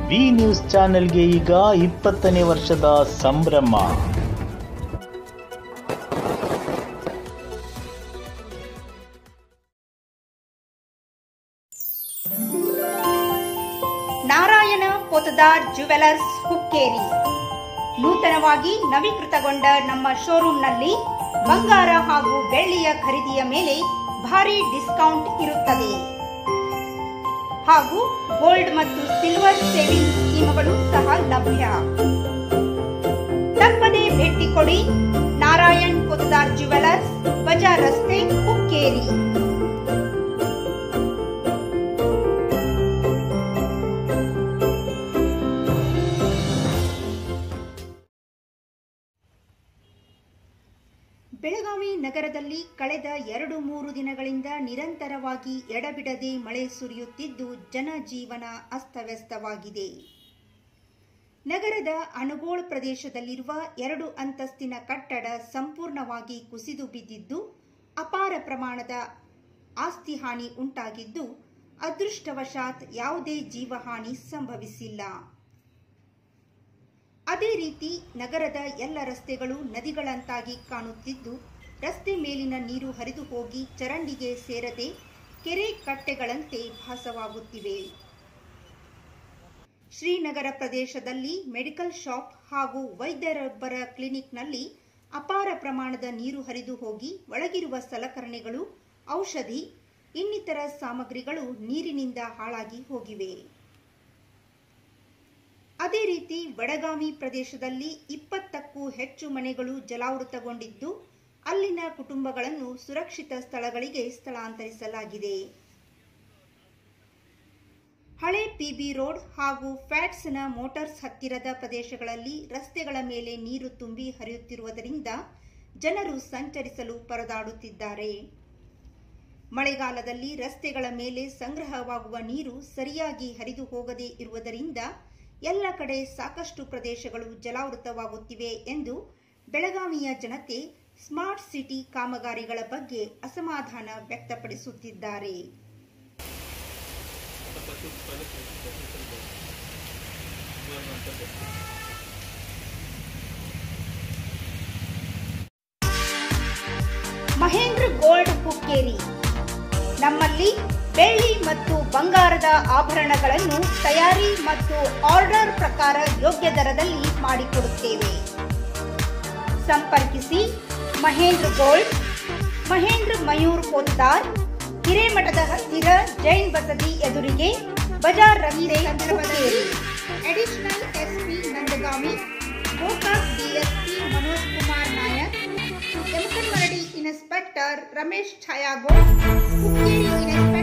V news ಚಾನೆಲ್ಗೆ ಈಗ ಇಪ್ಪತ್ತನೇ ವರ್ಷದ ಸಂಭ್ರಮ ನಾರಾಯಣ ಪೊತದಾರ್ ಜುವೆಲರ್ಸ್ ಹುಕ್ಕೇರಿ ನೂತನವಾಗಿ ನವೀಕೃತಗೊಂಡ ನಮ್ಮ ಶೋರೂಮ್ನಲ್ಲಿ ಬಂಗಾರ ಹಾಗೂ ಬೆಳ್ಳಿಯ ಖರೀದಿಯ ಮೇಲೆ ಭಾರಿ ಡಿಸ್ಕೌಂಟ್ ಇರುತ್ತದೆ ಹಾಗೂ ಗೋಲ್ಡ್ ಮತ್ತು ಸಿಲ್ವರ್ ಸೇವಿಂಗ್ ಸ್ಕೀಮ್ಗಳು ಸಹ ಲಭ್ಯ ತಪ್ಪದೆ ಭೇಟಿ ಕೊಡಿ ನಾರಾಯಣ್ ಪೊತದಾರ್ ಜುವೆಲರ್ಸ್ ಬಜಾರ್ ರಸ್ತೆ ಹುಕ್ಕೇರಿ ಬೆಳಗಾವಿ ನಗರದಲ್ಲಿ ಕಳೆದ ಎರಡು ಮೂರು ದಿನಗಳಿಂದ ನಿರಂತರವಾಗಿ ಎಡಬಿಡದೆ ಮಳೆ ಸುರಿಯುತ್ತಿದ್ದು ಜನಜೀವನ ಅಸ್ತವ್ಯಸ್ತವಾಗಿದೆ ನಗರದ ಅನಗೋಳ್ ಪ್ರದೇಶದಲ್ಲಿರುವ ಎರಡು ಅಂತಸ್ತಿನ ಕಟ್ಟಡ ಸಂಪೂರ್ಣವಾಗಿ ಕುಸಿದು ಬಿದ್ದಿದ್ದು ಅಪಾರ ಪ್ರಮಾಣದ ಆಸ್ತಿ ಹಾನಿ ಉಂಟಾಗಿದ್ದು ಅದೃಷ್ಟವಶಾತ್ ಯಾವುದೇ ಜೀವಹಾನಿ ಸಂಭವಿಸಿಲ್ಲ ಅದೇ ರೀತಿ ನಗರದ ಎಲ್ಲ ರಸ್ತೆಗಳು ನದಿಗಳಂತಾಗಿ ಕಾಣುತ್ತಿದ್ದು ರಸ್ತೆ ಮೇಲಿನ ನೀರು ಹರಿದು ಹೋಗಿ ಚರಂಡಿಗೆ ಸೇರದೆ ಕೆರೆ ಕಟ್ಟೆಗಳಂತೆ ಭಾಸವಾಗುತ್ತಿವೆ ಶ್ರೀನಗರ ಪ್ರದೇಶದಲ್ಲಿ ಮೆಡಿಕಲ್ ಶಾಪ್ ಹಾಗೂ ವೈದ್ಯರೊಬ್ಬರ ಕ್ಲಿನಿಕ್ನಲ್ಲಿ ಅಪಾರ ಪ್ರಮಾಣದ ನೀರು ಹರಿದು ಹೋಗಿ ಒಳಗಿರುವ ಸಲಕರಣೆಗಳು ಔಷಧಿ ಇನ್ನಿತರ ಸಾಮಗ್ರಿಗಳು ನೀರಿನಿಂದ ಹಾಳಾಗಿ ಹೋಗಿವೆ ಅದೇ ರೀತಿ ವಡಗಾವಿ ಪ್ರದೇಶದಲ್ಲಿ ಇಪ್ಪತ್ತಕ್ಕೂ ಹೆಚ್ಚು ಮನೆಗಳು ಜಲಾವೃತಗೊಂಡಿದ್ದು ಅಲ್ಲಿನ ಕುಟುಂಬಗಳನ್ನು ಸುರಕ್ಷಿತ ಸ್ಥಳಗಳಿಗೆ ಸ್ಥಳಾಂತರಿಸಲಾಗಿದೆ ಹಳೆ ಪಿಬಿ ರೋಡ್ ಹಾಗೂ ಫ್ಯಾಟ್ಸ್ನ ಮೋಟಾರ್ಸ್ ಹತ್ತಿರದ ಪ್ರದೇಶಗಳಲ್ಲಿ ರಸ್ತೆಗಳ ಮೇಲೆ ನೀರು ತುಂಬಿ ಹರಿಯುತ್ತಿರುವುದರಿಂದ ಜನರು ಸಂಚರಿಸಲು ಪರದಾಡುತ್ತಿದ್ದಾರೆ ಮಳೆಗಾಲದಲ್ಲಿ ರಸ್ತೆಗಳ ಮೇಲೆ ಸಂಗ್ರಹವಾಗುವ ನೀರು ಸರಿಯಾಗಿ ಹರಿದು ಹೋಗದೇ ಇರುವುದರಿಂದ ಎಲ್ಲ ಕಡೆ ಸಾಕಷ್ಟು ಪ್ರದೇಶಗಳು ಜಲಾವೃತವಾಗುತ್ತಿವೆ ಎಂದು ಬೆಳಗಾವಿಯ ಜನತೆ ಸ್ಮಾರ್ಟ್ ಸಿಟಿ ಕಾಮಗಾರಿಗಳ ಬಗ್ಗೆ ಅಸಮಾಧಾನ ವ್ಯಕ್ತಪಡಿಸುತ್ತಿದ್ದಾರೆ ಮಹೇಂದ್ರ ಗೋಲ್ಡ್ ಹುಕ್ಕೇರಿ ನಮ್ಮಲ್ಲಿ ಬೆಳ್ಳಿ ಮತ್ತು ಬಂಗಾರದ ಆಭರಣಗಳನ್ನು ತಯಾರಿ ಮತ್ತು ಆರ್ಡರ್ ಪ್ರಕಾರ ಯೋಗ್ಯ ದರದಲ್ಲಿ ಮಾಡಿಕೊಡುತ್ತೇವೆ ಸಂಪರ್ಕಿಸಿ ಮಹೇಂದ್ರ ಗೋಲ್ಡ್ ಮಹೇಂದ್ರ ಮಯೂರ್ ಪೋದ್ದಾರ್ ಹಿರೇಮಠದ ಹತ್ತಿರ ಜೈನ್ ಬಸದಿ ಎದುರಿಗೆ ಬಜಾರ್ ರಸ್ತೆ Hukkeri additional SP Nandagami Gokak DSP Manoj Kumar Nayak Yamakanmardi inspector Ramesh ಛಾಯಾಗೋ ಹುಕ್ಕೇರಿ ಇನ್ಸ್ಪೆಕ್ಟರ್